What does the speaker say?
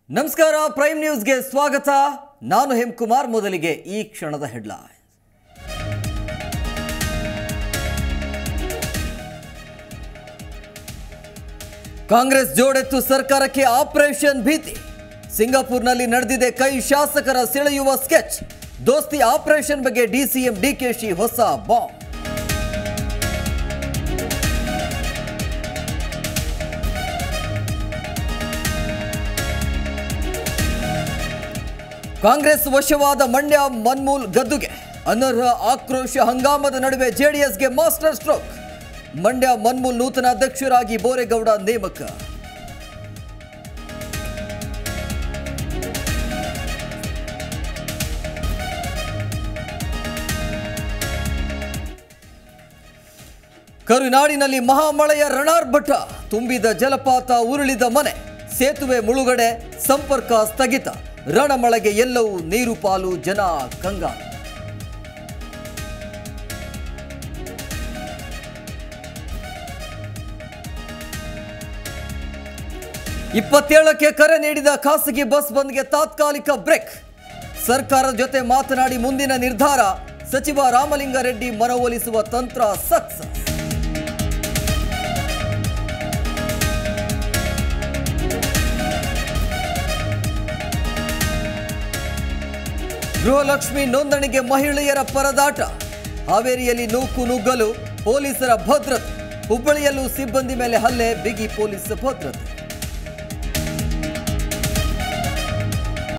ನಮಸ್ಕಾರ ಪ್ರೈಮ್ ನ್ಯೂಸ್ಗೆ ಸ್ವಾಗತ ನಾನು ಹೇಮಕುಮಾರ್ ಮೊದಲಿಗೆ ಈ ಕ್ಷಣದ ಹೆಡ್ಲೈನ್ ಕಾಂಗ್ರೆಸ್ ಜೋಡೆತ್ತು ಸರ್ಕಾರಕ್ಕೆ ಆಪರೇಷನ್ ಭೀತಿ ಸಿಂಗಾಪುರ್ನಲ್ಲಿ ನಡೆದಿದೆ ಕೈ ಶಾಸಕರ ಸೆಳೆಯುವ ಸ್ಕೆಚ್ ದೋಸ್ತಿ ಆಪರೇಷನ್ ಬಗ್ಗೆ ಡಿಸಿಎಂ ಡಿಕೆಶಿ ಹೊಸ ಬಾಂಬ್ ಕಾಂಗ್ರೆಸ್ ವಶವಾದ ಮಂಡ್ಯ ಮನ್ಮೂಲ್ ಗದ್ದುಗೆ ಅನರ್ಹ ಆಕ್ರೋಶ ಹಂಗಾಮದ ನಡುವೆ ಜೆಡಿಎಸ್ಗೆ ಮಾಸ್ಟರ್ ಸ್ಟ್ರೋಕ್ ಮಂಡ್ಯ ಮನ್ಮೂಲ್ ನೂತನ ಅಧ್ಯಕ್ಷರಾಗಿ ಬೋರೇಗೌಡ ನೇಮಕ ಕರುನಾಡಿನಲ್ಲಿ ಮಹಾಮಳೆಯ ರಣಾರ್ಭಟ ತುಂಬಿದ ಜಲಪಾತ ಉರುಳಿದ ಮನೆ ಸೇತುವೆ ಮುಳುಗಡೆ ಸಂಪರ್ಕ ಸ್ಥಗಿತ ರಣಮಳೆಗೆ ಎಲ್ಲವೂ ನೀರು ಪಾಲು ಜನ ಕಂಗಾಲು ಇಪ್ಪತ್ತೇಳಕ್ಕೆ ಕರೆ ನೀಡಿದ ಖಾಸಗಿ ಬಸ್ ಬಂದ್ಗೆ ತಾತ್ಕಾಲಿಕ ಬ್ರೇಕ್ ಸರ್ಕಾರದ ಜೊತೆ ಮಾತನಾಡಿ ಮುಂದಿನ ನಿರ್ಧಾರ ಸಚಿವ ರಾಮಲಿಂಗಾರೆಡ್ಡಿ ಮನವೊಲಿಸುವ ತಂತ್ರ ಸಕ್ಸಸ್ ಗೃಹಲಕ್ಷ್ಮಿ ನೋಂದಣಿಗೆ ಮಹಿಳೆಯರ ಪರದಾಟ ಹಾವೇರಿಯಲ್ಲಿ ನೂಕು ನುಗ್ಗಲು ಪೊಲೀಸರ ಭದ್ರತೆ ಹುಬ್ಬಳ್ಳಿಯಲ್ಲೂ ಸಿಬ್ಬಂದಿ ಮೇಲೆ ಹಲ್ಲೆ ಬಿಗಿ ಪೊಲೀಸ್ ಭದ್ರತೆ